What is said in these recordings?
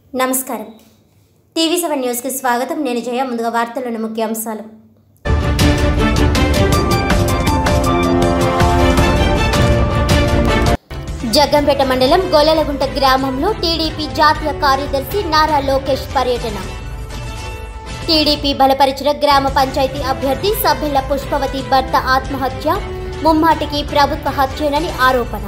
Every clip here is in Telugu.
నమస్కారం టీవీ సెవెన్ న్యూస్కి స్వాగతం నేను జయ ముందుగా వార్తల్లోని ముఖ్యాంశాలు జగ్గంపేట మండలం గొల్లలగుంట గ్రామంలో టీడీపీ జాతీయ కార్యదర్శి నారా లోకేష్ పర్యటన టీడీపీ బలపరిచిన గ్రామ పంచాయతీ అభ్యర్థి సభ్యుల పుష్పవతి భర్త ఆత్మహత్య ముమ్మాటికి ప్రభుత్వ హత్యేనని ఆరోపణ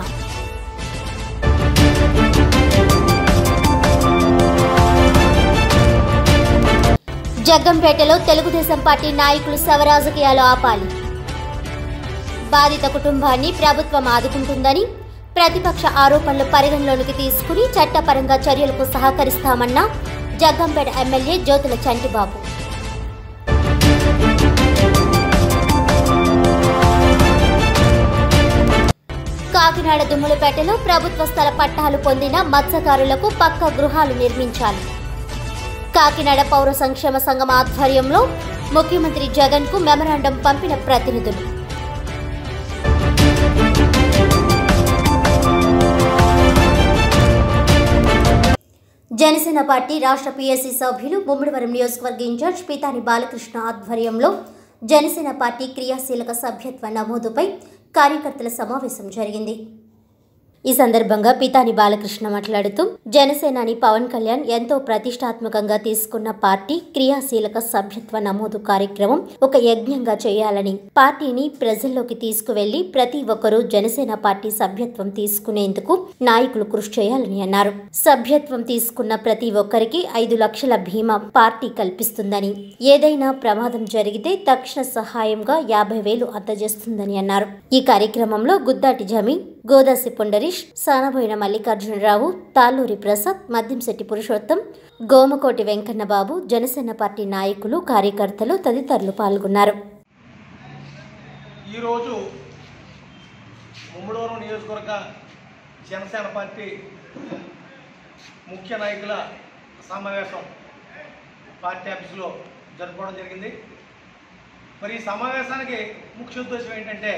జగ్గంపేటలో తెలుగుదేశం పార్టీ నాయకులు శవరాజకీయాలు ఆపాలి బాధిత కుటుంబాన్ని ప్రభుత్వం ఆదుకుంటుందని ప్రతిపక్ష ఆరోపణలు పరిగణలోనికి తీసుకుని చట్టపరంగా చర్యలకు సహకరిస్తామన్న జగ్గంపేట ఎమ్మెల్యే జ్యోతుల చంటిబాబు కాకినాడ దుమ్ములపేటలో ప్రభుత్వ స్థల పట్టాలు పొందిన మత్స్యకారులకు పక్క గృహాలు నిర్మించాలి కాకినాడ పౌర సంక్షేమ సంఘం ఆధ్వర్యంలో ముఖ్యమంత్రి జగన్ కు మెమరాండం పంపిన ప్రతినిధులు జనసేన పార్టీ రాష్ట్ర పీఎస్సీ సభ్యులు ముమ్మిడివరం నియోజకవర్గ ఇన్ఛార్జ్ పీతాని బాలకృష్ణ ఆధ్వర్యంలో జనసేన పార్టీ క్రియాశీలక సభ్యత్వ నమోదుపై కార్యకర్తల సమావేశం జరిగింది ఈ సందర్భంగా పితాని బాలకృష్ణ మాట్లాడుతూ జనసేనాని పవన్ కళ్యాణ్ ఎంతో ప్రతిష్టాత్మకంగా తీసుకున్న పార్టీ క్రియాశీలక సభ్యత్వ నమోదు కార్యక్రమం ఒక యజ్ఞంగా చేయాలని పార్టీని ప్రజల్లోకి తీసుకువెళ్లి ప్రతి ఒక్కరూ జనసేన పార్టీ సభ్యత్వం తీసుకునేందుకు నాయకులు కృషి చేయాలని అన్నారు సభ్యత్వం తీసుకున్న ప్రతి ఒక్కరికి ఐదు లక్షల బీమా పార్టీ కల్పిస్తుందని ఏదైనా ప్రమాదం జరిగితే తక్షణ సహాయంగా యాభై వేలు అందజేస్తుందని అన్నారు ఈ కార్యక్రమంలో గుద్దాటి జమీన్ గోదాసి పుండరీష్ సానబోయిన మల్లికార్జునరావు తాళ్ళూరి ప్రసాద్ మద్యంశెట్టి పురుషోత్తం గోమకోటి వెంకన్నబాబు జనసేన పార్టీ నాయకులు కార్యకర్తలు తదితరులు పాల్గొన్నారు ఈరోజు ముమ్మడవరం నియోజకవర్గ జనసేన పార్టీ ముఖ్య నాయకుల సమావేశం పార్టీ ఆఫీసులో జరుపుకోవడం జరిగింది మరి ఈ సమావేశానికి ముఖ్య ఉద్దేశం ఏంటంటే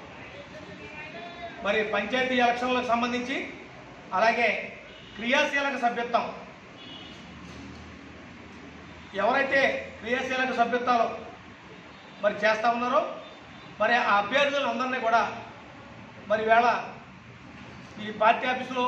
మరి పంచాయతీ ఎలక్షన్లకు సంబంధించి అలాగే క్రియాశీలక సభ్యత్వం ఎవరైతే క్రియాశీలక సభ్యత్వాలు మరి చేస్తూ ఉన్నారో మరి ఆ అభ్యర్థులందరినీ కూడా మరి వేళ ఈ పార్టీ ఆఫీసులో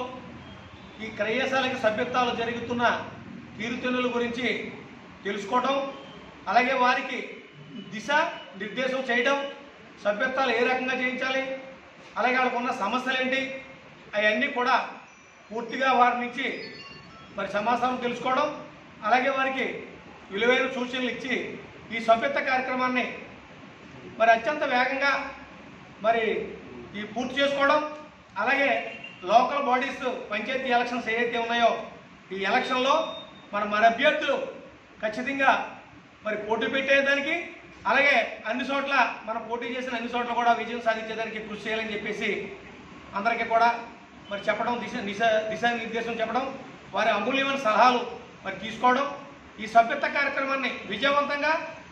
ఈ క్రయశాలకి సభ్యత్వాలు జరుగుతున్న తీరుతెన్నుల గురించి తెలుసుకోవడం అలాగే వారికి దిశ నిర్దేశం చేయడం సభ్యత్వాలు ఏ రకంగా చేయించాలి అలాగే వాళ్ళకు ఉన్న సమస్యలు ఏంటి అవన్నీ కూడా పూర్తిగా వారి నుంచి మరి సమాచారం తెలుసుకోవడం అలాగే వారికి విలువైన సూచనలు ఇచ్చి ఈ సభ్యత్వ కార్యక్రమాన్ని మరి అత్యంత వేగంగా మరి ఈ పూర్తి చేసుకోవడం అలాగే లోకల్ బాడీస్ పంచాయతీ ఎలక్షన్స్ ఏవైతే ఉన్నాయో ఈ ఎలక్షన్లో మన మన అభ్యర్థులు ఖచ్చితంగా మరి పోటీ పెట్టేదానికి అలాగే అన్ని చోట్ల మనం పోటీ చేసిన అన్ని చోట్ల కూడా విజయం సాధించేదానికి కృషి చేయాలని చెప్పేసి అందరికీ కూడా మరి చెప్పడం దిశ దిశ దిశానిర్దేశం చెప్పడం వారి అమూల్యమైన సలహాలు మరి తీసుకోవడం ఈ సభ్యత్వ కార్యక్రమాన్ని విజయవంతంగా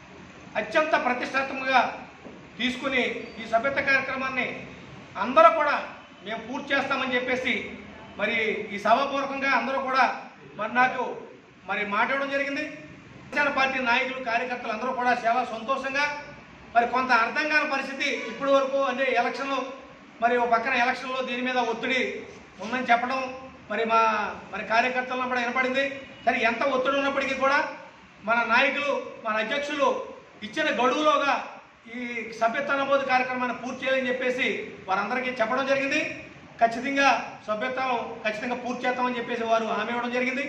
అత్యంత ప్రతిష్టాత్మకంగా తీసుకుని ఈ సభ్యత్వ కార్యక్రమాన్ని అందరూ కూడా మేము పూర్తి చేస్తామని చెప్పేసి మరి ఈ సభాపూర్వకంగా అందరూ కూడా మరి నాకు మరి మాట్లాడడం జరిగింది జనసేన పార్టీ నాయకులు కార్యకర్తలు అందరూ కూడా చాలా సంతోషంగా మరి కొంత అర్థం కాని పరిస్థితి ఇప్పటి వరకు అంటే ఎలక్షన్లు మరి ఒక పక్కన ఎలక్షన్లో దీని మీద ఒత్తిడి ఉందని చెప్పడం మరి మా మరి కార్యకర్తలను కూడా వినపడింది సరే ఎంత ఒత్తిడి ఉన్నప్పటికీ కూడా మన నాయకులు మన అధ్యక్షులు ఇచ్చిన గడువులోగా ఈ సభ్యత్వ నమోదు కార్యక్రమాన్ని పూర్తి చేయాలని చెప్పేసి వారందరికీ చెప్పడం జరిగింది ఖచ్చితంగా సభ్యత్వం ఖచ్చితంగా పూర్తి చేస్తామని చెప్పేసి వారు హామీ ఇవ్వడం జరిగింది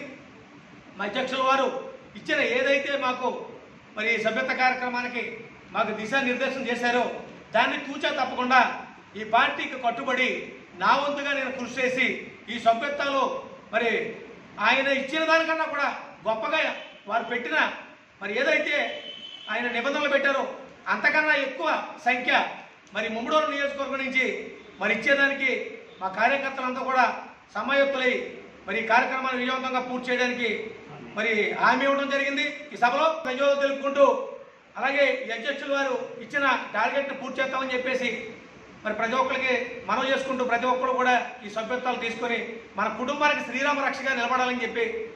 మా అధ్యక్షుల వారు ఇచ్చిన ఏదైతే మాకు మరి ఈ సభ్యత్వ కార్యక్రమానికి మాకు దిశానిర్దేశం చేశారో దాన్ని తూచా తప్పకుండా ఈ పార్టీకి కట్టుబడి నా వంతుగా నేను కృషి చేసి ఈ సభ్యత్వాలు మరి ఆయన ఇచ్చిన దానికన్నా కూడా గొప్పగా వారు పెట్టిన మరి ఏదైతే ఆయన నిబంధనలు పెట్టారో అంతకన్నా ఎక్కువ సంఖ్య మరి ముమ్మడూరు నియోజకవర్గం నుంచి మరి ఇచ్చేదానికి మా కార్యకర్తలంతా కూడా సమాయుక్తులై మరి ఈ కార్యక్రమాన్ని విజయవంతంగా పూర్తి చేయడానికి మరి హామీ ఇవ్వడం జరిగింది ఈ సభలో ధన్యవాదాలు తెలుపుకుంటూ అలాగే ఈ అధ్యక్షులు వారు ఇచ్చిన టార్గెట్ని పూర్తి చేస్తామని చెప్పేసి మరి ప్రతి ఒక్కరికి మనం చేసుకుంటూ ప్రతి ఒక్కరు కూడా ఈ సభ్యత్వాలు తీసుకొని మన కుటుంబానికి శ్రీరామ రక్షగా నిలబడాలని చెప్పి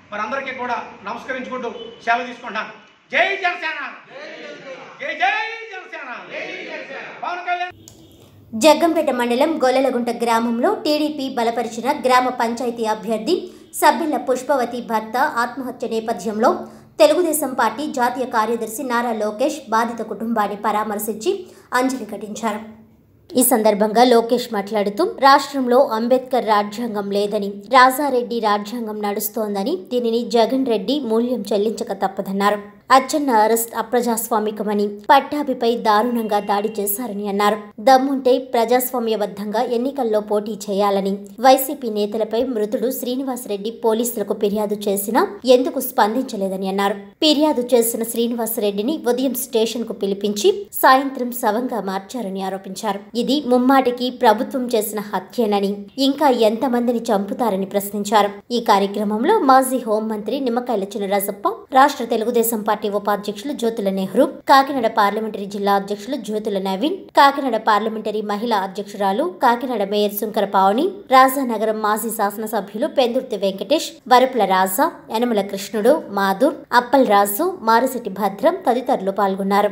మరి అందరికీ కూడా నమస్కరించుకుంటూ సెలవు తీసుకుంటాను జై జనసేన జై జై జనసేన పవన్ కళ్యాణ్ జగ్గంపేట మండలం గొల్లలగుంట గ్రామంలో టీడీపీ బలపరిచిన గ్రామ పంచాయతీ అభ్యర్థి సభ్యుల పుష్పవతి భర్త ఆత్మహత్య నేపథ్యంలో తెలుగుదేశం పార్టీ జాతీయ కార్యదర్శి నారా లోకేష్ బాధిత కుటుంబాన్ని పరామర్శించి అంజలి ఘటించారు ఈ సందర్భంగా లోకేష్ మాట్లాడుతూ రాష్ట్రంలో అంబేద్కర్ రాజ్యాంగం లేదని రాజారెడ్డి రాజ్యాంగం నడుస్తోందని దీనిని జగన్ రెడ్డి మూల్యం చెల్లించక తప్పదన్నారు అచ్చెన్న అరెస్ట్ అప్రజాస్వామికమని పట్టాభిపై దారుణంగా దాడి చేశారని అన్నారు దమ్ముంటే ప్రజాస్వామ్యబద్ధంగా ఎన్నికల్లో పోటీ చేయాలని వైసీపీ నేతలపై మృతుడు శ్రీనివాసరెడ్డి పోలీసులకు ఫిర్యాదు చేసినా ఎందుకు స్పందించలేదని అన్నారు ఫిర్యాదు చేసిన శ్రీనివాసరెడ్డిని ఉదయం స్టేషన్ కు పిలిపించి సాయంత్రం శవంగా మార్చారని ఆరోపించారు ఇది ముమ్మాటికి ప్రభుత్వం చేసిన హత్యేనని ఇంకా ఎంతమందిని చంపుతారని ప్రశ్నించారు ఈ కార్యక్రమంలో మాజీ హోంమంత్రి నిమ్మకాయల చినరాజప్ప రాష్ట్ర తెలుగుదేశం పార్టీ ఉపాధ్యక్షులు జ్యోతుల నెహ్రూ కాకినాడ పార్లమెంటరీ జిల్లా అధ్యక్షులు జ్యోతుల నవీన్ కాకినాడ పార్లమెంటరీ మహిళా అధ్యక్షురాలు కాకినాడ మేయర్ శుంకర పావని రాజానగరం మాజీ శాసనసభ్యులు పెందుర్తి వెంకటేష్ వరపుల రాజా యనమల కృష్ణుడు మాధుర్ అప్పల్ రాజు మారిశెట్టి భద్రం తదితరులు పాల్గొన్నారు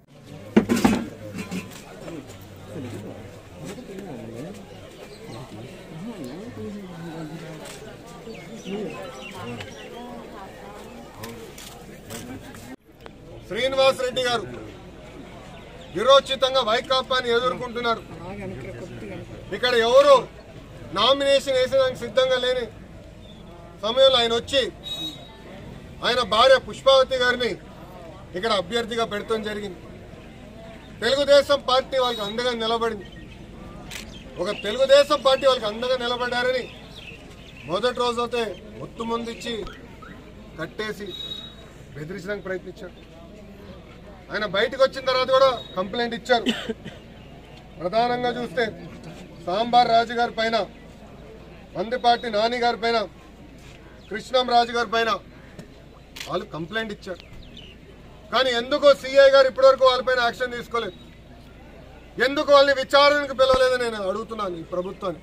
శ్రీనివాస్ రెడ్డి గారు విరోచితంగా వైకాపాని ఎదుర్కొంటున్నారు ఇక్కడ ఎవరు నామినేషన్ వేసేదానికి సిద్ధంగా లేని సమయంలో ఆయన వచ్చి ఆయన భార్య పుష్పావతి గారిని ఇక్కడ అభ్యర్థిగా పెడతాం జరిగింది తెలుగుదేశం పార్టీ వాళ్ళకి అండగా నిలబడింది ఒక తెలుగుదేశం పార్టీ వాళ్ళకి అండగా నిలబడ్డారని మొదటి రోజైతే మొత్తు ముందు ఇచ్చి కట్టేసి బెదిరించడానికి ప్రయత్నించారు ఆయన బయటకు వచ్చిన తర్వాత కూడా కంప్లైంట్ ఇచ్చారు ప్రధానంగా చూస్తే సాంబార్ రాజు గారి పైన మందిపాటి నాని గారి పైన కృష్ణం రాజు గారి పైన వాళ్ళు కంప్లైంట్ ఇచ్చారు కానీ ఎందుకో సిఐ గారు ఇప్పటివరకు వాళ్ళపైన యాక్షన్ తీసుకోలేదు ఎందుకు వాళ్ళని విచారణకు పిలవలేదని నేను అడుగుతున్నాను ఈ ప్రభుత్వాన్ని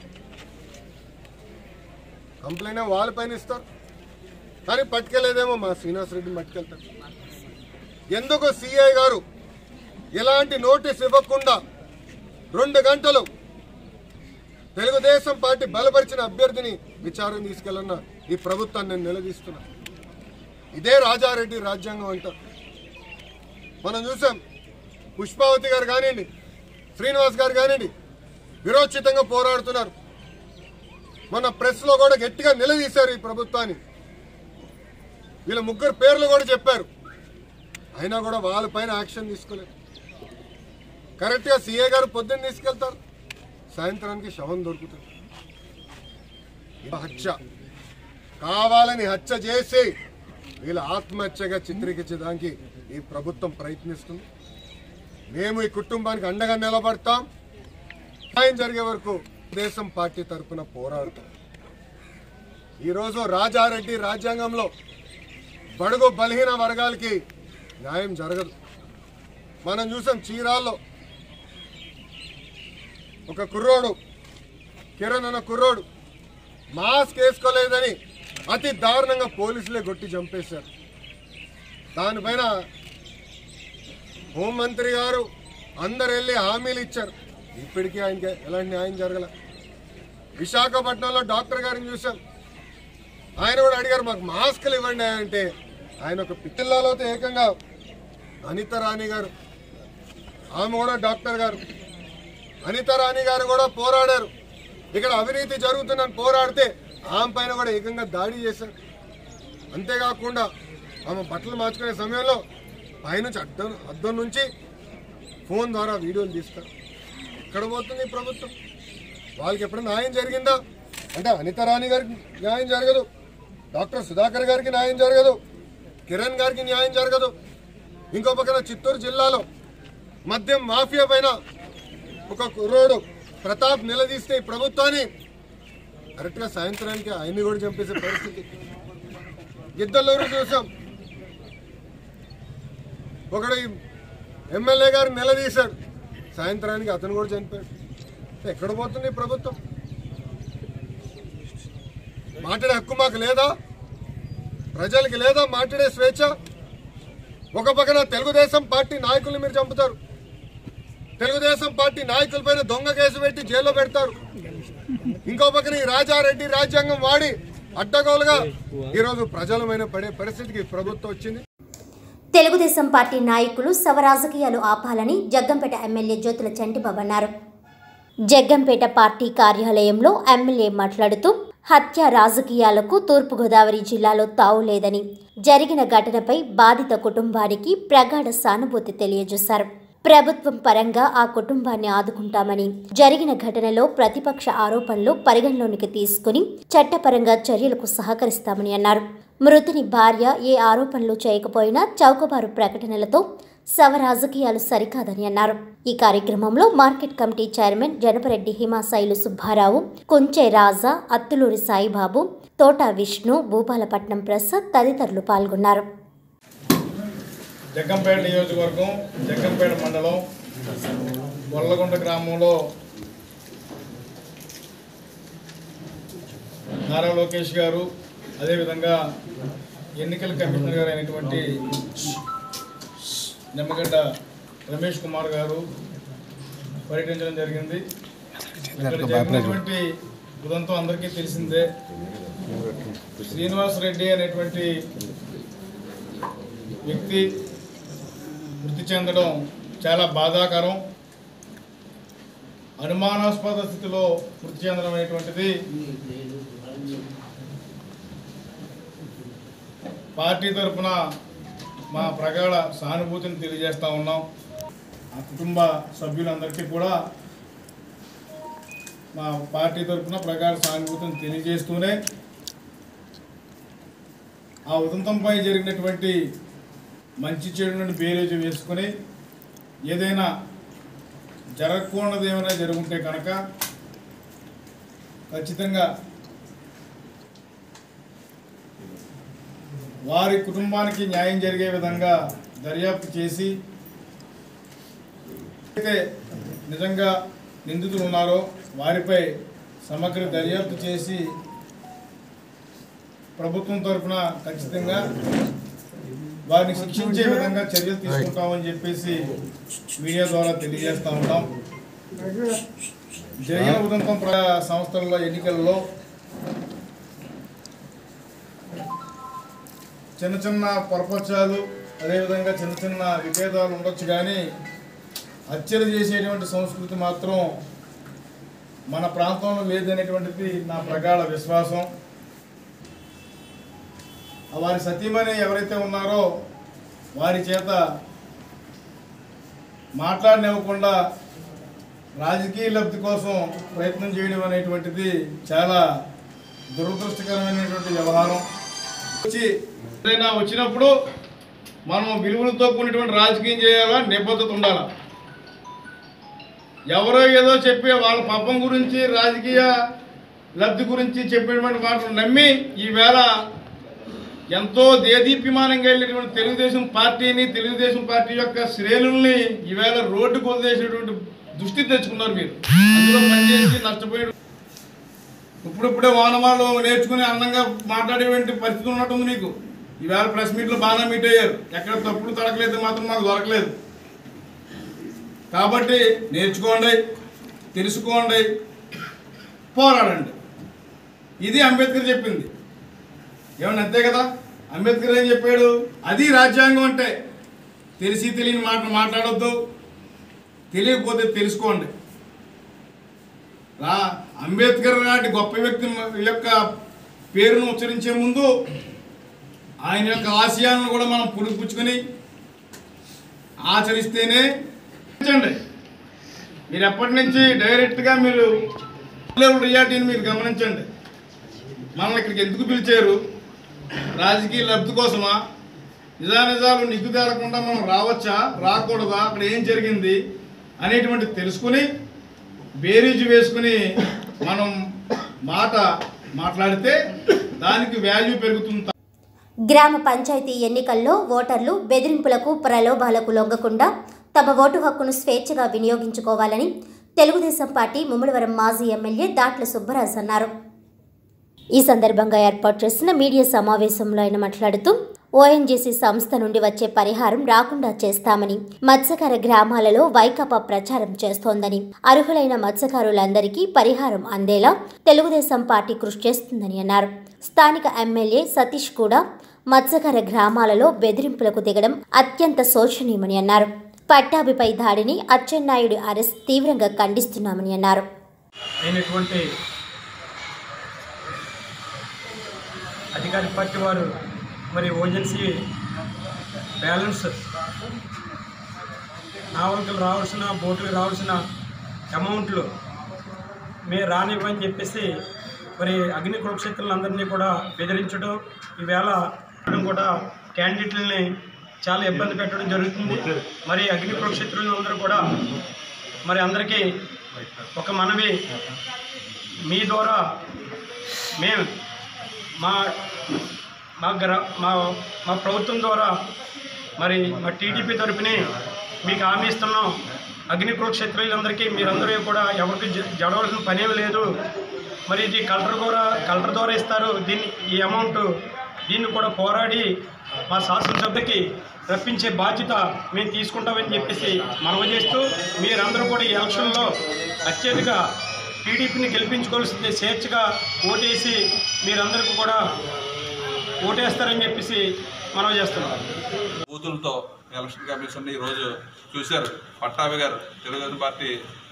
కంప్లైంట్ ఏమో వాళ్ళపైన ఇస్తారు కానీ పట్టుకెళ్ళేదేమో మా శ్రీనివాస్ రెడ్డిని పట్టుకెళ్తారు ఎందుకు సిఐ గారు ఎలాంటి నోటీస్ ఇవ్వకుండా రెండు గంటలు తెలుగుదేశం పార్టీ బలపరిచిన అభ్యర్థిని విచారణ తీసుకెళ్లన్న ఈ ప్రభుత్వాన్ని నేను నిలదీస్తున్నా ఇదే రాజారెడ్డి రాజ్యాంగం అంటారు మనం చూసాం పుష్పావతి గారు కానివ్వండి శ్రీనివాస్ గారు కానివ్వండి విరోచితంగా పోరాడుతున్నారు మన ప్రెస్ లో కూడా గట్టిగా నిలదీశారు ఈ ప్రభుత్వాన్ని వీళ్ళ ముగ్గురు పేర్లు కూడా చెప్పారు అయినా కూడా వాళ్ళపైన యాక్షన్ తీసుకోలేదు కరెక్ట్ గా సీఏ గారు పొద్దున్న తీసుకెళ్తారు సాయంత్రానికి శవం దొరుకుతుంది ఇది హత్య కావాలని హత్య చేసి వీళ్ళ ఆత్మహత్యగా చిత్రీకరించడానికి ఈ ప్రభుత్వం ప్రయత్నిస్తుంది మేము ఈ కుటుంబానికి అండగా నిలబడతాం న్యాయం జరిగే వరకు దేశం పార్టీ తరఫున పోరాడుతాం ఈరోజు రాజారెడ్డి రాజ్యాంగంలో బడుగు బలహీన వర్గాలకి న్యాయం జరగదు మనం చూసాం చీరాల్లో ఒక కుర్రోడు కిరణ్ అన్న కుర్రోడు మాస్క్ వేసుకోలేదని అతి దారుణంగా పోలీసులే కొట్టి చంపేశారు దానిపైన హోంమంత్రి గారు అందరు వెళ్ళి హామీలు ఇచ్చారు ఇప్పటికీ ఆయనకి ఎలాంటి న్యాయం జరగల విశాఖపట్నంలో డాక్టర్ గారిని చూసాం ఆయన కూడా అడిగారు మాకు మాస్కులు ఇవ్వండి అంటే ఆయన ఒక పిచ్చిల్లాలో ఏకంగా అనిత రాణి గారు ఆమె కూడా డాక్టర్ గారు అనిత రాణి గారు కూడా పోరాడారు ఇక్కడ అవినీతి జరుగుతుందని పోరాడితే ఆమె పైన కూడా ఏకంగా దాడి చేశారు అంతేకాకుండా ఆమె బట్టలు మార్చుకునే సమయంలో పైనుంచి అద్దం అద్దం నుంచి ఫోన్ ద్వారా వీడియోలు తీస్తారు ఎక్కడ పోతుంది ఈ ప్రభుత్వం వాళ్ళకి ఎప్పుడైనా న్యాయం జరిగిందా అంటే అనిత రాణి గారికి న్యాయం జరగదు డాక్టర్ సుధాకర్ గారికి న్యాయం జరగదు కిరణ్ గారికి న్యాయం జరగదు ఇంకో పక్కన చిత్తూరు జిల్లాలో మద్యం మాఫియా పైన ఒక కుర్రోడు ప్రతాప్ నిలదీస్తే ఈ ప్రభుత్వాన్ని కరెక్ట్గా సాయంత్రానికి ఆయన్ని కూడా చంపేసే పరిస్థితి గిద్దలూరు చూసాం ఒకడు ఈ ఎమ్మెల్యే గారు నిలదీశాడు సాయంత్రానికి అతను కూడా చనిపోయాడు ఎక్కడ పోతుంది ఈ ప్రభుత్వం మాట్లాడే హక్కు మాకు లేదా ప్రజలకి లేదా మాట్లాడే స్వేచ్ఛ ఒక పక్కన తెలుగుదేశం పార్టీ నాయకుల్ని మీరు చంపుతారు తెలుగుదేశం పార్టీ నాయకులపైన దొంగ కేసు పెట్టి జైల్లో పెడతారు ఇంకో పక్కన ఈ రాజారెడ్డి రాజ్యాంగం వాడి అడ్డగోలుగా ఈరోజు ప్రజలమైన పడే పరిస్థితికి ప్రభుత్వం వచ్చింది తెలుగుదేశం పార్టీ నాయకులు సవ రాజకీయాలు ఆపాలని జగ్గంపేట ఎమ్మెల్యే జ్యోతుల చంటిబాబు అన్నారు జగ్గంపేట పార్టీ కార్యాలయంలో ఎమ్మెల్యే మాట్లాడుతూ హత్య రాజకీయాలకు తూర్పుగోదావరి జిల్లాలో తావు లేదని జరిగిన ఘటనపై బాధిత కుటుంబానికి ప్రగాఢ సానుభూతి తెలియజేశారు ప్రభుత్వం పరంగా ఆ కుటుంబాన్ని ఆదుకుంటామని జరిగిన ఘటనలో ప్రతిపక్ష ఆరోపణలు పరిగణలోనికి తీసుకుని చట్టపరంగా చర్యలకు సహకరిస్తామని అన్నారు మృతుని భార్య ఏ ఆరోపణలు చేయకపోయినా చౌకబారు ప్రకటనలతో సవ రాజకీయాలు సరికాదని అన్నారు ఈ కార్యక్రమంలో మార్కెట్ కమిటీ చైర్మన్ జనపరెడ్డి హిమాసాయిలు సుబ్బారావు కుంచే రాజా అత్తులూరి సాయిబాబు తోట విష్ణు భూపాలపట్నం ప్రసాద్ తదితరులు పాల్గొన్నారు జగ్గంపేట నియోజకవర్గం జగ్గంపేట మండలం గొల్లగుంట గ్రామంలో నారా లోకేష్ గారు అదేవిధంగా ఎన్నికల కమిషనర్ గారు అయినటువంటి నిమ్మగడ్డ రమేష్ కుమార్ గారు పర్యటించడం జరిగింది ఇక్కడ జరిగినటువంటి ఉదంతం అందరికీ తెలిసిందే శ్రీనివాస్ రెడ్డి అనేటువంటి వ్యక్తి మృతి చెందడం చాలా బాధాకరం అనుమానాస్పద స్థితిలో మృతి చెందడం అనేటువంటిది పార్టీ తరఫున మా ప్రగాఢ సానుభూతిని తెలియజేస్తా ఉన్నాం ఆ కుటుంబ సభ్యులందరికీ కూడా మా పార్టీ తరఫున ప్రగాఢ సానుభూతిని తెలియజేస్తూనే ఆ ఉదంతంపై జరిగినటువంటి మంచి చెడులను బేరేజ్ వేసుకొని ఏదైనా జరగకూడదు ఏమైనా జరుగుంటే కనుక ఖచ్చితంగా వారి కుటుంబానికి న్యాయం జరిగే విధంగా దర్యాప్తు చేసి అయితే నిజంగా నిందితులు ఉన్నారో వారిపై సమగ్ర దర్యాప్తు చేసి ప్రభుత్వం తరఫున ఖచ్చితంగా వారిని శిక్షించే విధంగా చర్యలు తీసుకుంటామని చెప్పేసి మీడియా ద్వారా తెలియజేస్తా ఉంటాం జరిగిన ఉదంతం ప్ర- సంస్థల్లో ఎన్నికల్లో చిన్న చిన్న పొరపచ్చాలు అదేవిధంగా చిన్న చిన్న విభేదాలు ఉండొచ్చు కానీ హత్యలు చేసేటువంటి సంస్కృతి మాత్రం మన ప్రాంతంలో లేదనేటువంటిది నా ప్రగాఢ విశ్వాసం ఆ వారి సతీమణి ఎవరైతే ఉన్నారో వారి చేత మాట్లాడనివ్వకుండా రాజకీయ లబ్ధి కోసం ప్రయత్నం చేయడం అనేటువంటిది చాలా దురదృష్టకరమైనటువంటి వ్యవహారం వచ్చి ఏదైనా వచ్చినప్పుడు మనం విలువలతో కూడినటువంటి రాజకీయం చేయాలా నిబద్ధత ఉండాలా ఎవరో ఏదో చెప్పి వాళ్ళ పాపం గురించి రాజకీయ లబ్ధి గురించి చెప్పేటువంటి మాటలు నమ్మి ఈవేళ ఎంతో దేదీప్యమానంగా వెళ్ళినటువంటి తెలుగుదేశం పార్టీని తెలుగుదేశం పార్టీ యొక్క శ్రేణుల్ని ఈవేళ రోడ్డుకు వదిలేసేటువంటి దృష్టి తెచ్చుకున్నారు మీరు అందులో పనిచేసి నష్టపోయి ఇప్పుడిప్పుడే వానమాలు నేర్చుకుని అందంగా మాట్లాడేటువంటి పరిస్థితి ఉన్నట్టుంది మీకు ఈవేళ ప్రెస్ మీట్లో బాగా మీట్ అయ్యారు ఎక్కడ తప్పుడు తడకలేదు మాత్రం మాకు దొరకలేదు కాబట్టి నేర్చుకోండి తెలుసుకోండి పోరాడండి ఇది అంబేద్కర్ చెప్పింది ఏమన్నా అంతే కదా అంబేద్కర్ ఏం చెప్పాడు అది రాజ్యాంగం అంటే తెలిసి తెలియని మాట మాట్లాడొద్దు తెలియకపోతే తెలుసుకోండి రా అంబేద్కర్ లాంటి గొప్ప వ్యక్తి యొక్క పేరును ఉచ్చరించే ముందు ఆయన యొక్క ఆశయాలను కూడా మనం పుడిపుచ్చుకొని ఆచరిస్తేనే గమనించండి మీరు ఎప్పటి నుంచి డైరెక్ట్గా మీరు లెవెల్ రియాలిటీని మీరు గమనించండి మనల్ని ఇక్కడికి ఎందుకు పిలిచారు రాజకీయ లబ్ధి కోసమా నిజానిజాలు నిగ్గు తేలకుండా మనం రావచ్చా రాకూడదా అక్కడ ఏం జరిగింది అనేటువంటి తెలుసుకుని బేరీజు వేసుకుని మనం మాట మాట్లాడితే దానికి వాల్యూ పెరుగుతుంది గ్రామ పంచాయతీ ఎన్నికల్లో ఓటర్లు బెదిరింపులకు ప్రలోభాలకు లొంగకుండా తమ ఓటు హక్కును స్వేచ్ఛగా వినియోగించుకోవాలని తెలుగుదేశం పార్టీ ముమ్మడివరం మాజీ ఎమ్మెల్యే దాట్ల సుబ్బరాజు అన్నారు ఈ సందర్భంగా ఏర్పాటు చేసిన మీడియా సమావేశంలో ఆయన మాట్లాడుతూ ఓఎన్జీసీ సంస్థ నుండి వచ్చే పరిహారం రాకుండా చేస్తామని మత్స్యకార గ్రామాలలో వైకాపా ప్రచారం చేస్తోందని అర్హులైన మత్స్యకారులందరికీ పరిహారం అందేలా తెలుగుదేశం పార్టీ కృషి చేస్తుందని అన్నారు స్థానిక ఎమ్మెల్యే సతీష్ కూడా మత్స్యకార గ్రామాలలో బెదిరింపులకు దిగడం అత్యంత శోచనీయమని అన్నారు పట్టాభిపై దాడిని అచ్చెన్నాయుడు అరెస్ట్ తీవ్రంగా ఖండిస్తున్నామని అన్నారు అయినటువంటి అధికార పార్టీ వారు మరి ఓజెన్సీ బ్యాలెన్స్ నావలకు రావాల్సిన బోట్లకు రావాల్సిన అమౌంట్లు మేము రానివ్వని చెప్పేసి మరి అగ్ని కురుక్షేత్రులందరినీ కూడా బెదిరించడం ఈవేళ కూడా క్యాండిడేట్లని చాలా ఇబ్బంది పెట్టడం జరుగుతుంది మరి అగ్ని కురుక్షేత్రులు అందరూ కూడా మరి అందరికీ ఒక మనవి మీ ద్వారా మేము మా మా గ్ర మా మా ప్రభుత్వం ద్వారా మరి మా టీడీపీ తరపుని మీకు హామీ ఇస్తున్నాం అగ్ని కురుక్షేత్రులందరికీ మీరందరూ కూడా ఎవరికి జ- జడవలసిన పనేమి లేదు మరి ఇది కలెక్టర్ కూడా కలెక్టర్ ద్వారా ఇస్తారు దీన్ని ఈ అమౌంట్ దీన్ని కూడా పోరాడి మా శాసనసభ్యుకి రప్పించే బాధ్యత మేము తీసుకుంటామని చెప్పేసి మనవి చేస్తూ మీరందరూ కూడా ఈ ఎలక్షన్లో అత్యధిక టీడీపీని గెలిపించుకోవాల్సింది స్వేచ్ఛగా ఓటేసి మీరందరికీ కూడా ఓటేస్తారని చెప్పేసి మనవి చేస్తున్నాం బూతులతో ఎలక్షన్ కమిషన్ ఈరోజు చూశారు పట్టాభి గారు తెలుగుదేశం పార్టీ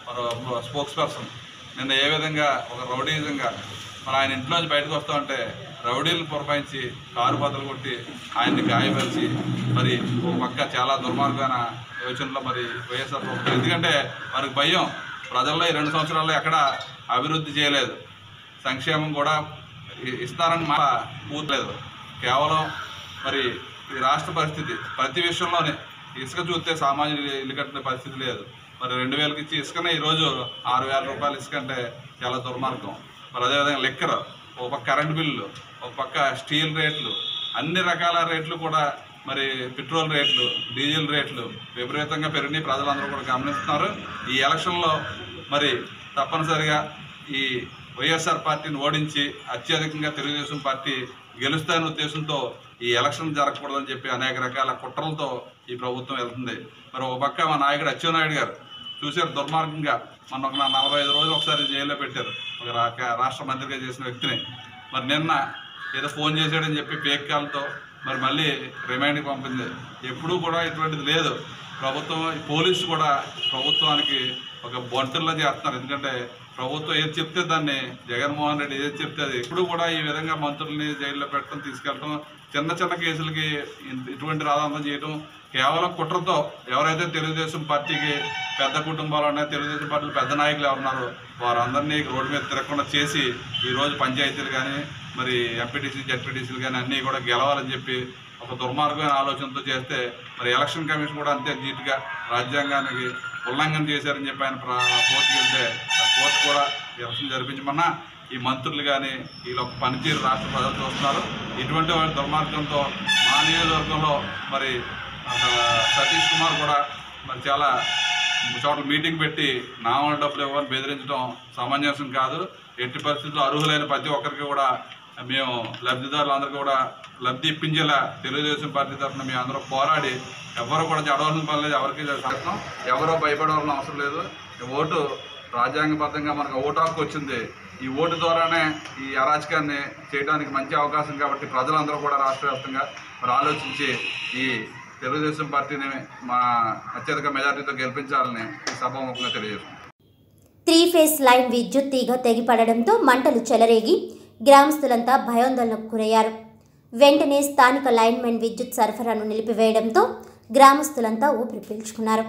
మన స్పోక్స్ పర్సన్ నిన్న ఏ విధంగా ఒక రౌడీజంగా మరి ఆయన ఇంట్లోంచి బయటకు వస్తామంటే రౌడీలను పురమాయించి కారు బద్దలు కొట్టి ఆయన్ని గాయపరిచి మరి ఒక పక్క చాలా దుర్మార్గమైన యోచనలో మరి వైఎస్ఆర్ ప్రభుత్వం ఎందుకంటే వారికి భయం ప్రజల్లో ఈ రెండు సంవత్సరాల్లో ఎక్కడ అభివృద్ధి చేయలేదు సంక్షేమం కూడా ఇ- ఇస్తారని మాట పూర్తలేదు కేవలం మరి ఈ రాష్ట్ర పరిస్థితి ప్రతి విషయంలోనే ఇసుక చూస్తే సామాన్యులు ఇల్లు కట్టిన పరిస్థితి లేదు మరి రెండు వేలకి ఇచ్చి ఇసుకనే ఈరోజు ఆరు వేల రూపాయలు ఇసుక అంటే చాలా దుర్మార్గం మరి అదేవిధంగా లెక్కర్ ఒక పక్క కరెంట్ బిల్లు ఒక పక్క స్టీల్ రేట్లు అన్ని రకాల రేట్లు కూడా మరి పెట్రోల్ రేట్లు డీజిల్ రేట్లు విపరీతంగా పెరిగినాయి ప్రజలందరూ కూడా గమనిస్తున్నారు ఈ ఎలక్షన్లో మరి తప్పనిసరిగా ఈ వైఎస్ఆర్ పార్టీని ఓడించి అత్యధికంగా తెలుగుదేశం పార్టీ గెలుస్తాయనే ఉద్దేశంతో ఈ ఎలక్షన్ జరగకూడదని చెప్పి అనేక రకాల కుట్రలతో ఈ ప్రభుత్వం వెళ్తుంది మరి ఒక పక్క మా నాయకుడు అచ్చెన్నాయుడు గారు చూశారు దుర్మార్గంగా మొన్న ఒక నలభై ఐదు రోజులు ఒకసారి జైల్లో పెట్టారు ఒక రా- రాష్ట్ర మంత్రిగా చేసిన వ్యక్తిని మరి నిన్న ఏదో ఫోన్ చేశాడని చెప్పి ఫేక్ కాల్తో మరి మళ్ళీ రిమైండ్కి పంపింది ఎప్పుడూ కూడా ఇటువంటిది లేదు ప్రభుత్వం పోలీసు కూడా ప్రభుత్వానికి ఒక బొంటల్లో చేస్తున్నారు ఎందుకంటే ప్రభుత్వం ఏది చెప్తే దాన్ని జగన్మోహన్ రెడ్డి ఏది చెప్తే అది ఇప్పుడు కూడా ఈ విధంగా మంత్రుల్ని జైల్లో పెట్టడం తీసుకెళ్ళడం చిన్న చిన్న కేసులకి ఇ- ఇటువంటి రాదంతం చేయడం కేవలం కుట్రతో ఎవరైతే తెలుగుదేశం పార్టీకి పెద్ద కుటుంబాలు ఉన్నాయి తెలుగుదేశం పార్టీలో పెద్ద నాయకులు ఎవరున్నారో వారందరినీ రోడ్డు మీద తిరగకుండా చేసి ఈ రోజు పంచాయతీలు కానీ మరి ఎంపీటీసీ జడ్పీటీసీలు కానీ అన్నీ కూడా గెలవాలని చెప్పి ఒక దుర్మార్గమైన ఆలోచనతో చేస్తే మరి ఎలక్షన్ కమిషన్ కూడా అంతే ధీటుగా రాజ్యాంగానికి ఉల్లంఘన చేశారని చెప్పి ఆయన ప్ర- కోర్టుకి వెళ్తే ఆ కోర్టు కూడా ఎలక్షన్ జరిపించమన్నా ఈ మంత్రులు కానీ వీళ్ళ ఒక పనితీరు రాష్ట్ర ప్రజలు చూస్తున్నారు ఇటువంటి వాళ్ళ దుర్మార్గంతో మా నియోజకవర్గంలో మరి ఆ, సతీష్ కుమార్ కూడా మరి చాలా చోట్ల మీటింగ్ పెట్టి నామల డబ్బులు ఇవ్వని బెదిరించడం సమంజసం కాదు ఎట్టి పరిస్థితుల్లో అర్హులైన ప్రతి ఒక్కరికి కూడా మేము లబ్ధిదారులందరికీ కూడా లబ్ధి ఇప్పించేలా తెలుగుదేశం పార్టీ తరఫున మేము అందరూ పోరాడి ఎవరు కూడా జడవలసిన పని లేదు ఎవరికి చేస్తాం ఎవరో భయపడవలసిన అవసరం లేదు ఈ ఓటు రాజ్యాంగబద్ధంగా మనకు ఓటు హక్కు వచ్చింది ఈ ఓటు ద్వారానే ఈ అరాచకాన్ని చేయడానికి మంచి అవకాశం కాబట్టి ప్రజలందరూ కూడా రాష్ట్ర వ్యాప్తంగా మరి ఆలోచించి ఈ తెలుగుదేశం పార్టీని మా అత్యధిక మెజార్టీతో గెలిపించాలని ఈ సభాముఖంగా తెలియజేస్తున్నాం త్రీ ఫేస్ లైన్ విద్యుత్ తీగ తెగిపడడంతో మంటలు చెలరేగి గ్రామస్తులంతా భయాందోళనకు గురయ్యారు వెంటనే స్థానిక లైన్మెన్ విద్యుత్ సరఫరాను నిలిపివేయడంతో గ్రామస్తులంతా ఊపిరి పీల్చుకున్నారు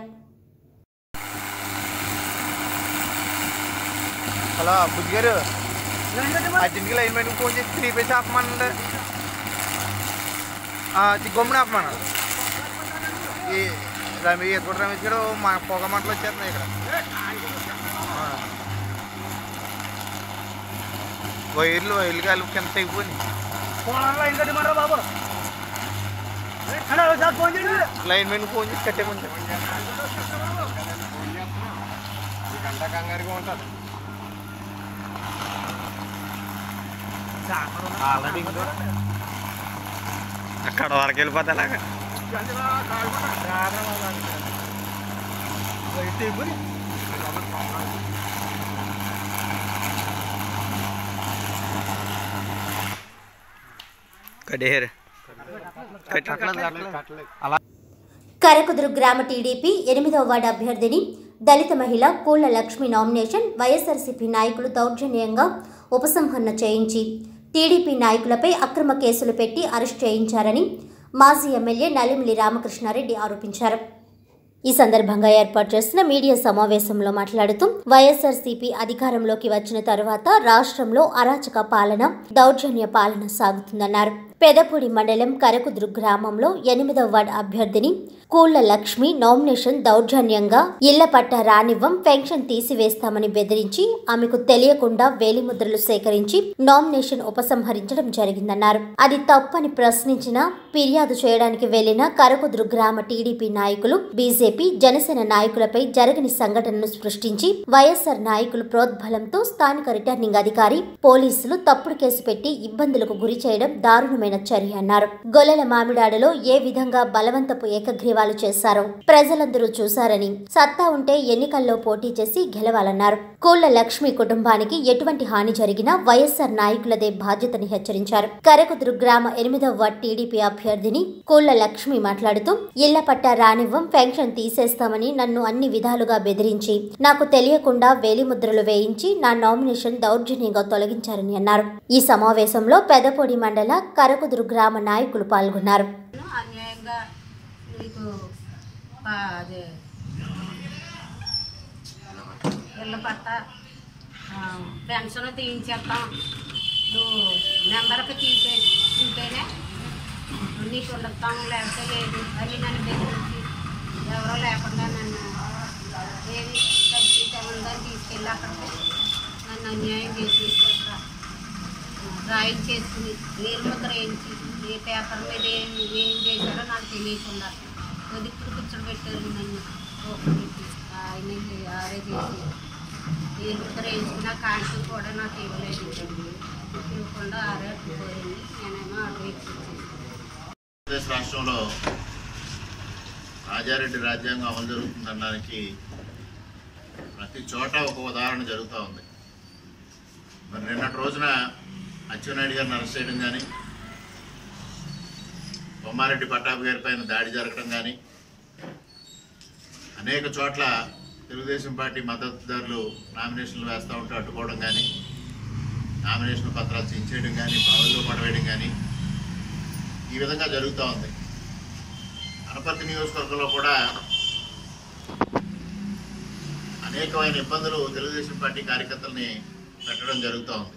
హలో బుజ్జి గారు అర్జెంట్గా లైన్ పెట్టుకు ఫోన్ చేసి త్రీ పేస్ ఆపమనండి గమ్మున ఆపమను ఈ రమేష్ ఎత్తుకుంటు రమేష్ గారు మా పొగ మంటలు వచ్చేస్తున్నాయి ఇక్కడ ఆ. వైర్లు వైర్లు కాలు కింద తెగిపోయి లైన్ మెన్ ఫోన్ చేసి కట్టేమంటే అక్కడ వరకు వెళ్ళిపోతే అలాగా కడేరు కరకుదురు గ్రామ టీడీపీ ఎనిమిదవ వార్డు అభ్యర్థిని దళిత మహిళ కూళ్ల లక్ష్మి నామినేషన్ వైఎస్ఆర్సీపీ నాయకులు దౌర్జన్యంగా ఉపసంహరణ చేయించి టీడీపీ నాయకులపై అక్రమ కేసులు పెట్టి అరెస్ట్ చేయించారని మాజీ ఎమ్మెల్యే నలిమిలి రామకృష్ణారెడ్డి ఆరోపించారు ఈ సందర్భంగా ఏర్పాటు చేసిన మీడియా సమావేశంలో మాట్లాడుతూ వైఎస్ఆర్సీపీ అధికారంలోకి వచ్చిన తరువాత రాష్ట్రంలో అరాచక పాలన దౌర్జన్య పాలన సాగుతుందన్నారు పెదపూడి మండలం కరకుదురు గ్రామంలో ఎనిమిదవ వార్డు అభ్యర్థిని కూళ్ల లక్ష్మి నామినేషన్ దౌర్జన్యంగా ఇళ్ల పట్ట రానివ్వం పెన్షన్ తీసివేస్తామని బెదిరించి ఆమెకు తెలియకుండా వేలిముద్రలు సేకరించి నామినేషన్ ఉపసంహరించడం జరిగిందన్నారు అది తప్పని ప్రశ్నించిన ఫిర్యాదు చేయడానికి వెళ్లిన కరకుదురు గ్రామ టీడీపీ నాయకులు బీజేపీ జనసేన నాయకులపై జరగని సంఘటనను సృష్టించి వైఎస్ఆర్ నాయకులు ప్రోద్బలంతో స్థానిక రిటర్నింగ్ అధికారి పోలీసులు తప్పుడు కేసు పెట్టి ఇబ్బందులకు గురి చేయడం దారుణమైన చర్య అన్నారు గొల్లల మామిడాడలో ఏ విధంగా బలవంతపు ఏకగ్రీవాలు చేశారో ప్రజలందరూ చూశారని సత్తా ఉంటే ఎన్నికల్లో పోటీ చేసి గెలవాలన్నారు కోళ్ల లక్ష్మి కుటుంబానికి ఎటువంటి హాని జరిగినా వైఎస్ఆర్ నాయకులదే బాధ్యతని హెచ్చరించారు కరకుదురు గ్రామ ఎనిమిదవ వార్డ్ టీడీపీ అభ్యర్థిని కోళ్ల లక్ష్మి మాట్లాడుతూ ఇళ్ల పట్ట రానివ్వం పెన్షన్ తీసేస్తామని నన్ను అన్ని విధాలుగా బెదిరించి నాకు తెలియకుండా వేలిముద్రలు వేయించి నా నామినేషన్ దౌర్జన్యంగా తొలగించారని అన్నారు ఈ సమావేశంలో పెదపొడి మండల కరకుదురు గ్రామ నాయకులు పాల్గొన్నారు అన్యాయంగా నీకు ఆ, అదే ఇళ్ళ పట్ట ఆ, పెన్షన్ తీయించేస్తాం నువ్వు నెంబర్కి తీసే ఉంటేనే నీకు ఉండస్తాం లేకపోతే లేదు అని నన్ను బెదిరించి ఎవరో లేకుండా నన్ను ఏది ఖచ్చితంగా తీసుకెళ్ళి అక్కడికి నన్ను అన్యాయం చేసి ఇక్కడ డ్రాయింగ్ చేసుకుని నీరు ముద్ర వేయించి ఏ పేపర్ మీద ఏం ఏం చేశారో నాకు తెలియకుండా ఒదిక్కుడు కూర్చొని పెట్టారు నన్ను ఓపెన్ పెట్టి ఆయన ఆరే చేసి నీరు ముద్ర వేయించుకున్న కాంతి కూడా నాకు ఇవ్వలేదు ఇవ్వకుండా ఆరే పోయింది నేనేమో అటు ఇచ్చేసి ఆంధ్రప్రదేశ్ రాష్ట్రంలో రాజారెడ్డి రాజ్యాంగం అమలు జరుగుతుందనడానికి ప్రతి చోట ఒక ఉదాహరణ జరుగుతూ ఉంది మరి నిన్నటి రోజున అచ్చెన్నాయుడు గారిని అరెస్ట్ చేయడం కానీ బొమ్మారెడ్డి పట్టాభి గారి పైన దాడి జరగడం కానీ అనేక చోట్ల తెలుగుదేశం పార్టీ మద్దతుదారులు నామినేషన్లు వేస్తూ ఉంటే అడ్డుకోవడం కానీ నామినేషన్ పత్రాలు చించేయడం కానీ బావుల్లో పడవేయడం కానీ ఈ విధంగా జరుగుతూ ఉంది అనపర్తి నియోజకవర్గంలో కూడా అనేకమైన ఇబ్బందులు తెలుగుదేశం పార్టీ కార్యకర్తల్ని పెట్టడం జరుగుతూ ఉంది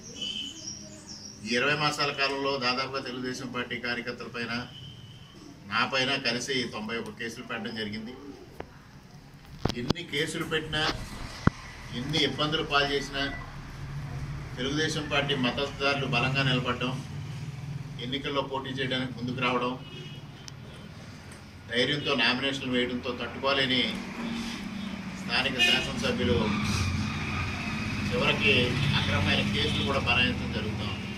ఈ ఇరవై మాసాల కాలంలో దాదాపుగా తెలుగుదేశం పార్టీ కార్యకర్తల పైన నా పైన కలిసి తొంభై ఒక్క కేసులు పెట్టడం జరిగింది ఎన్ని కేసులు పెట్టినా ఎన్ని ఇబ్బందులు పాలు చేసినా తెలుగుదేశం పార్టీ మద్దతుదారులు బలంగా నిలబడడం ఎన్నికల్లో పోటీ చేయడానికి ముందుకు రావడం ధైర్యంతో నామినేషన్లు వేయడంతో తట్టుకోలేని స్థానిక శాసనసభ్యులు చివరికి అక్రమమైన కేసులు కూడా బనాయించడం జరుగుతూ ఉంది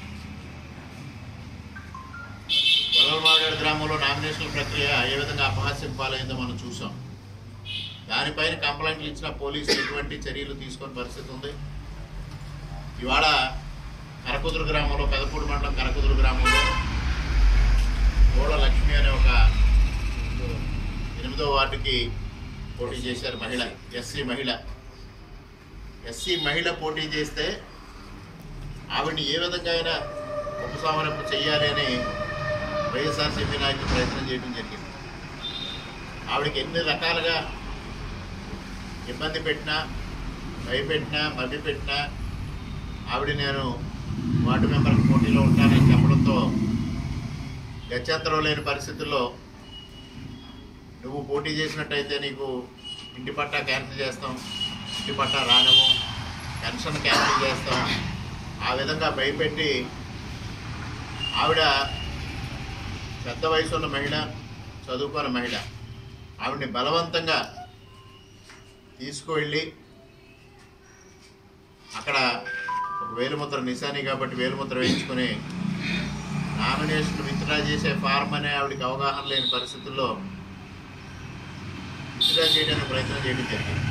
గొల్లవాడ గ్రామంలో నామినేషన్ల ప్రక్రియ ఏ విధంగా అపహాస్యం పాలైందో మనం చూసాం దానిపైన కంప్లైంట్లు ఇచ్చిన పోలీసులు ఎటువంటి చర్యలు తీసుకొని పరిస్థితి ఉంది ఇవాళ కరకుదురు గ్రామంలో పెదపూడి మండలం కరకుదురు గ్రామంలో గోడ లక్ష్మి అనే ఒక ఎనిమిదో వార్డుకి పోటీ చేశారు మహిళ ఎస్సీ మహిళ ఎస్సీ మహిళ పోటీ చేస్తే ఆవిడ్ని ఏ విధంగా అయినా ఉపసంహరింపు చేయాలి అని వైఎస్ఆర్సీపీ నాయకులు ప్రయత్నం చేయడం జరిగింది ఆవిడకి ఎన్ని రకాలుగా ఇబ్బంది పెట్టినా భయపెట్టినా మభ్య పెట్టినా ఆవిడ నేను వార్డు మెంబర్ పోటీలో ఉంటానని చెప్పడంతో గత్యంతరం లేని పరిస్థితుల్లో నువ్వు పోటీ చేసినట్టయితే నీకు ఇంటి పట్టా క్యాన్సిల్ చేస్తాం ఇంటి పట్టా రానివ్వం పెన్షన్ క్యాన్సిల్ చేస్తాం ఆ విధంగా భయపెట్టి ఆవిడ పెద్ద వయసు ఉన్న మహిళ చదువుకున్న మహిళ ఆవిడని బలవంతంగా తీసుకువెళ్ళి అక్కడ వేలుముద్ర నిశాని కాబట్టి వేలుముద్ర వేయించుకుని నామినేషన్ విత్డ్రా చేసే ఫార్మ్ అనే ఆవిడకి అవగాహన లేని పరిస్థితుల్లో విత్డ్రా చేయడానికి ప్రయత్నం చేయడం జరిగింది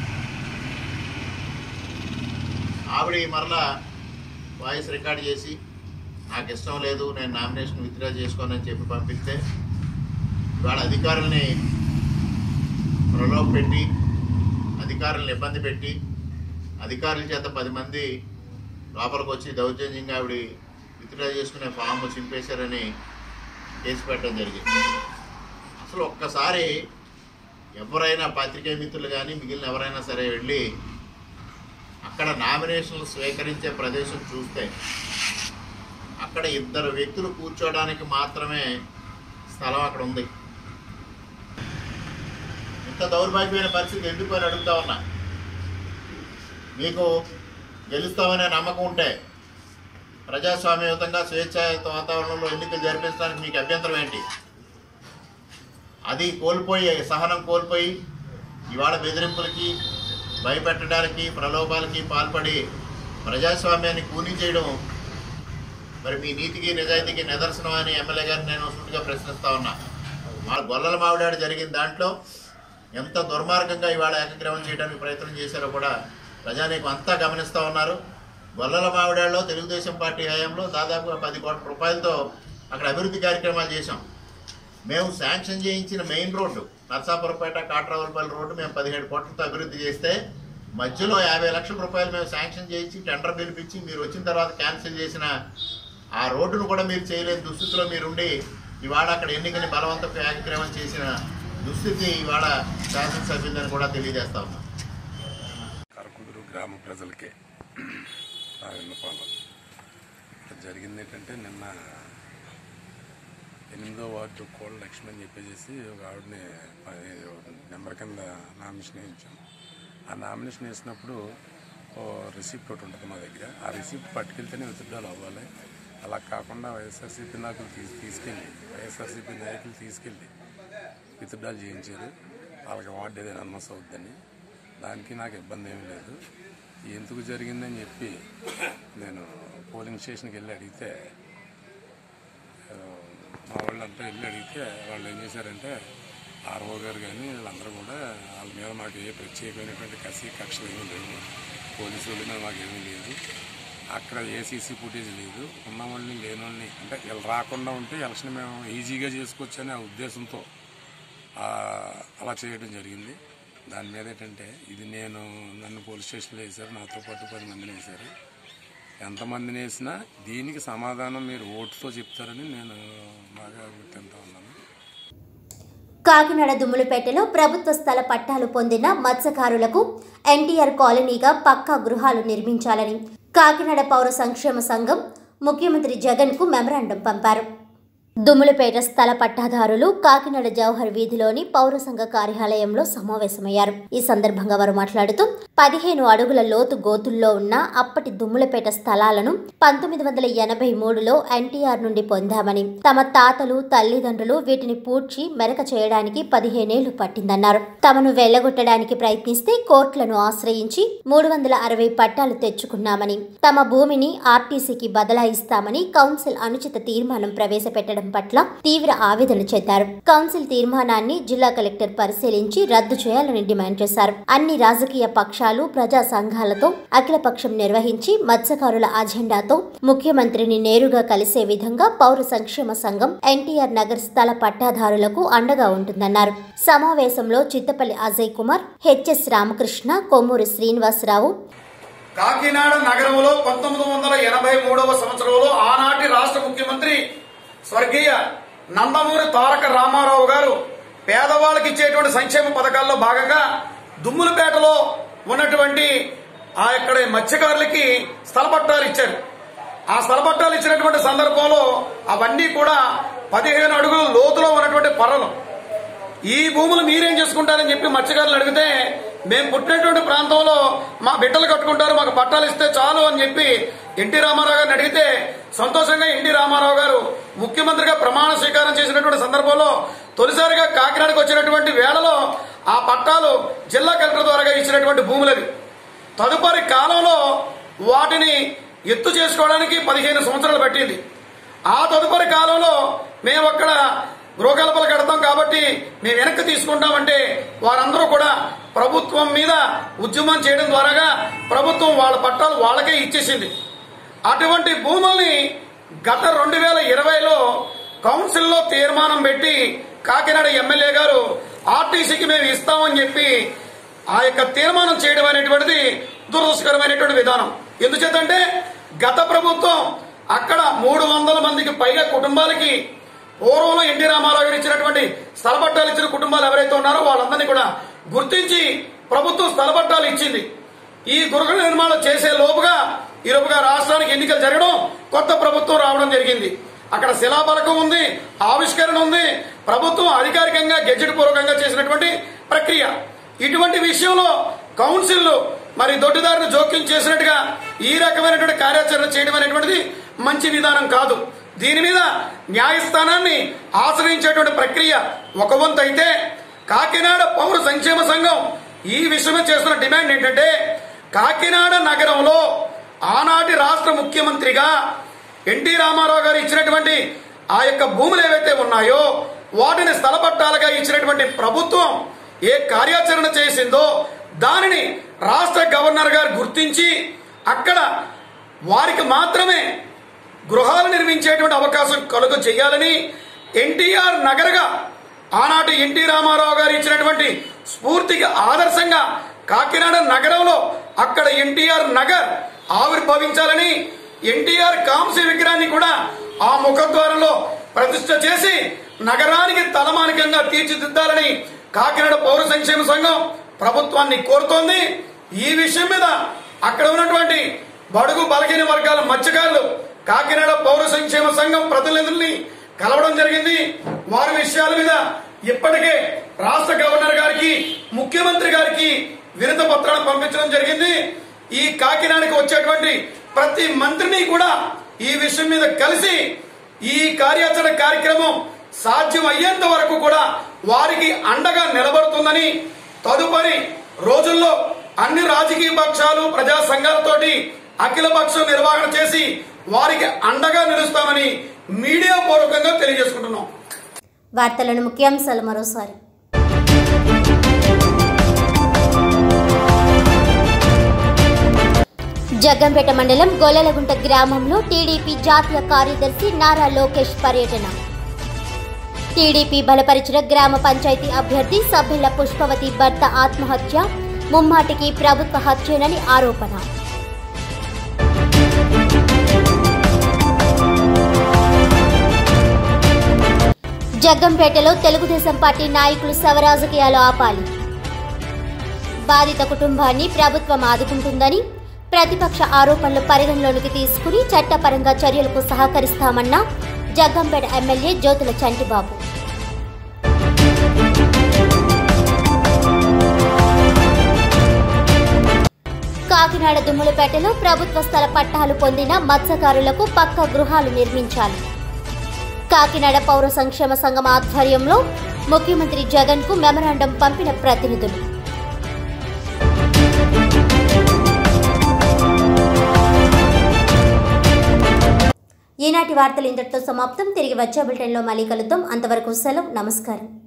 ఆవిడ మరలా వాయిస్ రికార్డ్ చేసి నాకు ఇష్టం లేదు నేను నామినేషన్ విత్డ్రా చేసుకోనని చెప్పి పంపిస్తే ఇవాళ అధికారుల్ని ప్రలోభ పెట్టి అధికారులను ఇబ్బంది పెట్టి అధికారుల చేత పది మంది లోపలికి వచ్చి దౌర్జన్యంగా ఆవిడ విత్డ్రా చేసుకునే ఫామ్ చింపేశారని కేసు పెట్టడం జరిగింది అసలు ఒక్కసారి ఎవరైనా పాత్రికేయ మిత్రులు కానీ మిగిలిన ఎవరైనా సరే వెళ్ళి అక్కడ నామినేషన్లు స్వీకరించే ప్రదేశం చూస్తే అక్కడ ఇద్దరు వ్యక్తులు కూర్చోవడానికి మాత్రమే స్థలం అక్కడ ఉంది ఇంత దౌర్భాగ్యమైన పరిస్థితి ఎందుకు అని అడుగుతా ఉన్నా మీకు గెలుస్తామనే నమ్మకం ఉంటే ప్రజాస్వామ్యయుతంగా స్వేచ్ఛాయుత వాతావరణంలో ఎన్నికలు జరిపించడానికి మీకు అభ్యంతరం ఏంటి అది కోల్పోయి సహనం కోల్పోయి ఇవాళ బెదిరింపులకి భయపెట్టడానికి ప్రలోభాలకి పాల్పడి ప్రజాస్వామ్యాన్ని కూనీ చేయడం మరి మీ నీతికి నిజాయితీకి నిదర్శనం అని ఎమ్మెల్యే గారిని నేను సూటిగా ప్రశ్నిస్తా ఉన్నా మా గొల్లల మావిడాడు జరిగిన దాంట్లో ఎంత దుర్మార్గంగా ఇవాళ ఏకగ్రహం చేయడానికి ప్రయత్నం చేశారో కూడా ప్రజానీకం అంతా గమనిస్తూ ఉన్నారు గొల్లల మావిడాడులో తెలుగుదేశం పార్టీ హయాంలో దాదాపుగా పది కోట్ల రూపాయలతో అక్కడ అభివృద్ధి కార్యక్రమాలు చేశాం మేము శాంక్షన్ చేయించిన main road Narsapurapeta Katravulapalli road మేము పదిహేడు కోట్లతో అభివృద్ధి చేస్తే మధ్యలో యాభై లక్షల రూపాయలు మేము శాంక్షన్ చేయించి టెండర్ పిలిపించి మీరు వచ్చిన తర్వాత క్యాన్సిల్ చేసిన ఆ రోడ్డును కూడా మీరు చేయలేని దుస్థితిలో మీరుండి ఇవాళ అక్కడ ఎన్నికని బలవంతపు కార్యక్రమం చేసిన దుస్థితి ఇవాళ శాసనసభ్యులని కూడా తెలియజేస్తా ఉన్నాం కరకుందరు గ్రామ ప్రజలకే నా విన్నపాలు ఇక్కడ జరిగింది ఏంటంటే నిన్న ఎనిమిదో వార్డు కోళ్ళ లక్ష్మి అని చెప్పేసి ఒక ఆవిడని ప- నెంబర్ కింద నామినేషన్ వేయించాం ఆ నామినేషన్ వేసినప్పుడు ఓ రిసిప్ట్ ఒకటి ఉంటుంది మా దగ్గర ఆ రిసిప్ట్ పట్టుకెళ్తేనే విత్డ్రాల్ అవ్వాలి అలా కాకుండా వైఎస్ఆర్సీపీ నాయకులు తీసు తీసుకెళ్ళి వైఎస్ఆర్సీపీ నాయకులు తీసుకెళ్ళి విత్డ్రాల్ చేయించారు వాళ్ళకి వార్డు ఏదైనా అనమస్ అవుద్దని దానికి నాకు ఇబ్బంది ఏమీ లేదు ఎందుకు జరిగిందని చెప్పి నేను పోలింగ్ స్టేషన్కి వెళ్ళి అడిగితే ఆ, మా వాళ్ళంతా వెళ్ళి అడిగితే వాళ్ళు ఏం చేశారంటే ఆర్ఓ గారు కానీ వీళ్ళందరూ కూడా వాళ్ళ మీద మాకు ఏ ప్రత్యేకమైనటువంటి కసి కక్షలు ఏమీ లేవు పోలీసు వాళ్ళ మీద మాకు ఏమీ లేదు అక్కడ ఏ సీసీ ఫుటేజ్ లేదు ఉన్న వాళ్ళని లేని వాళ్ళని అంటే వీళ్ళు రాకుండా ఉంటే ఎలక్షన్ మేము ఈజీగా చేసుకోవచ్చు అనే ఉద్దేశంతో ఆ, అలా చేయడం జరిగింది దాని మీద ఏంటంటే ఇది నేను నన్ను పోలీస్ స్టేషన్లో వేశారు నాతో పాటు పది మందిని వేశారు ఎంతమందిని వేసినా దీనికి సమాధానం మీరు ఓటుతో చెప్తారని నేను బాగా గుర్తింటా ఉన్నాను కాకినాడ దుమ్ములపేటలో ప్రభుత్వ స్థల పట్టాలు పొందిన మత్స్యకారులకు ఎన్టీఆర్ కాలనీగా పక్కా గృహాలు నిర్మించాలని కాకినాడ పౌర సంక్షేమ సంఘం ముఖ్యమంత్రి జగన్కు మెమరాండం పంపారు దుమ్ములపేట స్థల పట్టాదారులు కాకినాడ జవహర్ వీధిలోని పౌర సంఘ కార్యాలయంలో సమావేశమయ్యారు ఈ సందర్భంగా వారు మాట్లాడుతూ పదిహేను అడుగుల లోతు గోతుల్లో ఉన్న అప్పటి దుమ్ములపేట స్థలాలను పంతొమ్మిది వందల ఎనభై మూడులో ఎన్టీఆర్ నుండి పొందామని తమ తాతలు తల్లిదండ్రులు వీటిని పూడ్చి మెరక చేయడానికి పదిహేనేళ్లు పట్టిందన్నారు తమను వెళ్లగొట్టడానికి ప్రయత్నిస్తే కోర్టులను ఆశ్రయించి మూడు వందల అరవై పట్టాలు తెచ్చుకున్నామని తమ భూమిని ఆర్టీసీకి బదలాయిస్తామని కౌన్సిల్ అనుచిత తీర్మానం ప్రవేశపెట్టడం పట్ల తీవ్ర ఆవేదన చెందారు కౌన్సిల్ తీర్మానాన్ని జిల్లా కలెక్టర్ పరిశీలించి రద్దు చేయాలని డిమాండ్ చేశారు అన్ని రాజకీయ పక్షాలు ప్రజా సంఘాలతో అఖిలపక్షం నిర్వహించి మత్స్యకారుల అజెండాతో ముఖ్యమంత్రిని నేరుగా కలిసే విధంగా పౌర సంక్షేమ సంఘం ఎన్టీఆర్ నగర్ స్థల పట్టాదారులకు అండగా ఉంటుందన్నారు సమావేశంలో చిత్తపల్లి అజయ్ కుమార్ హెచ్ఎస్ రామకృష్ణ కొమ్మూరి శ్రీనివాసరావు కాకినాడ నగరంలో పంతొమ్మిది వందల ఎనభై మూడవ సంవత్సరంలో ఆనాటి రాష్ట్ర ముఖ్యమంత్రి స్వర్గీయ నందమూరి తారక రామారావు గారు పేదవాళ్ళకి ఇచ్చేటువంటి సంక్షేమ పథకాల్లో భాగంగా దుమ్ములపేటలో ఉన్నటువంటి ఆ ఇక్కడ మత్స్యకారులకి స్థల పట్టాలు ఇచ్చారు ఆ స్థల పట్టాలు ఇచ్చినటువంటి సందర్భంలో అవన్నీ కూడా పదిహేను అడుగుల లోతులో ఉన్నటువంటి పర్రలు ఈ భూములు మీరేం చేసుకుంటారని చెప్పి మత్స్యకారులు అడిగితే మేము పుట్టినటువంటి ప్రాంతంలో మా బిడ్డలు కట్టుకుంటారు మాకు పట్టాలు ఇస్తే చాలు అని చెప్పి ఎన్టీ రామారావు గారిని అడిగితే సంతోషంగా ఎన్టీ రామారావు గారు ముఖ్యమంత్రిగా ప్రమాణ స్వీకారం చేసినటువంటి సందర్భంలో తొలిసారిగా కాకినాడకు వచ్చినటువంటి వేళలో ఆ పట్టాలు జిల్లా కలెక్టర్ ద్వారా ఇచ్చినటువంటి భూములవి తదుపరి కాలంలో వాటిని ఎత్తు చేసుకోవడానికి పదిహేను సంవత్సరాలు పట్టింది ఆ తదుపరి కాలంలో మేము అక్కడ గృహకల్పలు కడతాం కాబట్టి మేము వెనక్కి తీసుకుంటామంటే వారందరూ కూడా ప్రభుత్వం మీద ఉద్యమం చేయడం ద్వారాగా ప్రభుత్వం వాళ్ళ పట్టాలు వాళ్ళకే ఇచ్చేసింది అటువంటి భూముల్ని గత రెండు వేల ఇరవైలో కౌన్సిల్లో తీర్మానం పెట్టి కాకినాడ ఎమ్మెల్యే గారు ఆర్టీసీకి మేము ఇస్తామని చెప్పి ఆ యొక్క తీర్మానం చేయడం అనేటువంటిది దురదృష్టకరమైనటువంటి విధానం ఎందుచేతంటే గత ప్రభుత్వం అక్కడ మూడు వందల మందికి పైగా కుటుంబాలకి పూర్వంలో ఎన్టీ రామారావు గారు ఇచ్చినటువంటి స్థల పట్టాలు ఇచ్చిన కుటుంబాలు ఎవరైతే ఉన్నారో వాళ్ళందరినీ కూడా గుర్తించి ప్రభుత్వం స్థల పట్టాలు ఇచ్చింది ఈ గృహ నిర్మాణం చేసే లోపుగా ఈ లోపుగా రాష్ట్రానికి ఎన్నికలు జరగడం కొత్త ప్రభుత్వం రావడం జరిగింది అక్కడ శిలాఫలకం ఉంది ఆవిష్కరణ ఉంది ప్రభుత్వం అధికారికంగా గెజెట్ పూర్వకంగా చేసినటువంటి ప్రక్రియ ఇటువంటి విషయంలో కౌన్సిల్ మరి దొడ్డిదారిని జోక్యం చేసినట్టుగా ఈ రకమైనటువంటి కార్యాచరణ చేయడం అనేటువంటిది మంచి విధానం కాదు దీని మీద న్యాయస్థానాన్ని ఆశ్రయించేటువంటి ప్రక్రియ ఒక వంతు అయితే కాకినాడ పౌర సంక్షేమ సంఘం ఈ విషయమే చేస్తున్న డిమాండ్ ఏంటంటే కాకినాడ నగరంలో ఆనాటి రాష్ట్ర ముఖ్యమంత్రిగా ఎన్టీ రామారావు గారు ఇచ్చినటువంటి ఆ యొక్క భూములు ఏవైతే ఉన్నాయో వాటిని స్థల పట్టాలుగా ఇచ్చినటువంటి ప్రభుత్వం ఏ కార్యాచరణ చేసిందో దానిని రాష్ట్ర గవర్నర్ గారు గుర్తించి అక్కడ వారికి మాత్రమే గృహాలు నిర్మించేటువంటి అవకాశం కలుగు చేయాలని ఎన్టీఆర్ నగరగా ఆనాటి ఎన్టీ రామారావు గారు ఇచ్చినటువంటి స్ఫూర్తికి ఆదర్శంగా కాకినాడ నగరంలో అక్కడ ఎన్టీఆర్ నగర్ ఆవిర్భవించాలని ఎన్టీఆర్ కాంస్య విగ్రహాన్ని కూడా ఆ ముఖద్వారంలో ప్రతిష్ట చేసి నగరానికి తలమానికంగా తీర్చిదిద్దాలని కాకినాడ పౌర సంక్షేమ సంఘం ప్రభుత్వాన్ని కోరుతోంది ఈ విషయం మీద అక్కడ ఉన్నటువంటి బడుగు బలహీన వర్గాల మత్స్యకారులు కాకినాడ పౌర సంక్షేమ సంఘం ప్రతినిధుల్ని కలవడం జరిగింది వారి విషయాల మీద ఇప్పటికే రాష్ట్ర గవర్నర్ గారికి ముఖ్యమంత్రి గారికి వినత పత్రాలను పంపించడం జరిగింది ఈ కాకినాడకి వచ్చేటువంటి ప్రతి మంత్రిని కూడా ఈ విషయం మీద కలిసి ఈ కార్యాచరణ కార్యక్రమం సాధ్యం అయ్యేంత వరకు కూడా వారికి అండగా నిలబడుతుందని తదుపరి రోజుల్లో అన్ని రాజకీయ పక్షాలు ప్రజా సంఘాలతోటి అఖిల పక్షం నిర్వహణ చేసి వారికి అండగా నిలుస్తామని మీడియా పూర్వకంగా తెలియజేసుకుంటున్నాం వార్తలను ముఖ్యాంశాలు మరోసారి జగ్గంపేట మండలం గొల్లలగుంట గ్రామంలో టీడీపీ జాతీయ కార్యదర్శి నారా లోకేష్ పర్యటన టీడీపీ బలపరిచిన గ్రామ పంచాయతీ అభ్యర్థి సభ్యుల పుష్పవతి భర్త ఆత్మహత్య ముమ్మాటికి ప్రభుత్వ హత్యేనని ఆరోపణ జగ్గంపేటలో తెలుగుదేశం పార్టీ నాయకులు శవరాజకీయాలు ఆపాలి బాధిత కుటుంబాన్ని ప్రభుత్వం ఆదుకుంటుందని ప్రతిపక్ష ఆరోపణలు పరిగణలోనికి తీసుకుని చట్టపరంగా చర్యలకు సహకరిస్తామన్న జగ్గంపేట ఎమ్మెల్యే జ్యోతుల చంటిబాబు కాకినాడ దుమ్ములపేటలో ప్రభుత్వ స్థల పట్టాలు పొందిన మత్స్యకారులకు పక్క గృహాలు నిర్మించాలి కాకినాడ పౌర సంక్షేమ సంఘం ఆధ్వర్యంలో ముఖ్యమంత్రి జగన్ కు మెమరాండం పంపిన ప్రతినిధులు ఈనాటి వార్తలు ఇంతటితో సమాప్తం తిరిగి వచ్చే బులెటిన్లో మళ్ళీ కలుద్దాం అంతవరకు సెలవు నమస్కారం